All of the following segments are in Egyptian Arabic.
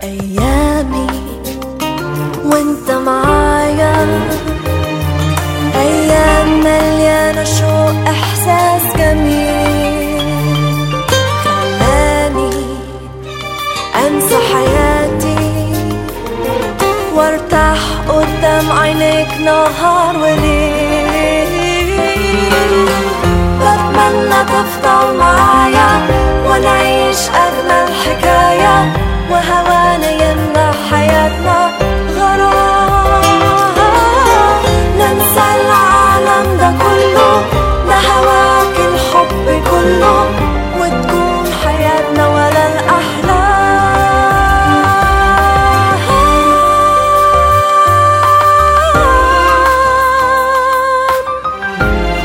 أيامي وانت معايا أيام مليانة شوق إحساس جميل خلاني أنسى حياتي وارتاح قدام عينيك نهار وليل بتمنى تفضل معايا ونعيش أجمل حكاية وهوانا يملى حياتنا غرام ننسى العالم ده كله لهواك الحب كله وتكون حياتنا ولا الأحلام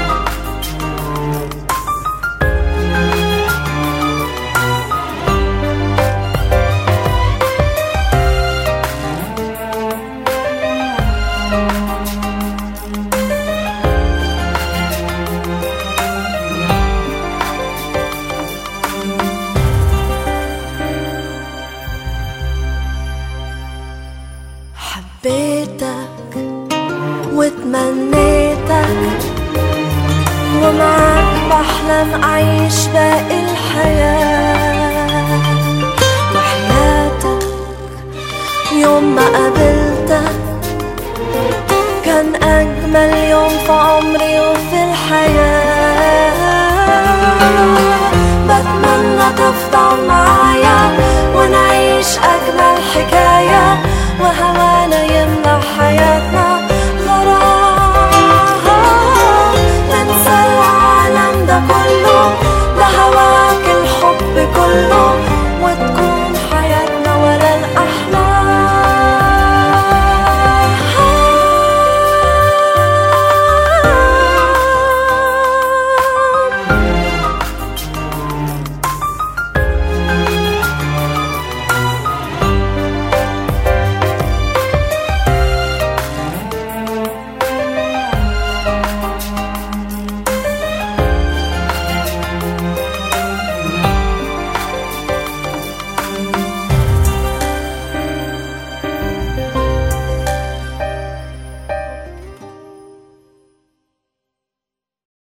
حبيتك وتمنيتك ومعك بحلم أعيش باقي الحياة وحياتك يوم ما قابلتك كان أجمل يوم في عمري وفي الحياة بتمنى تفضل معايا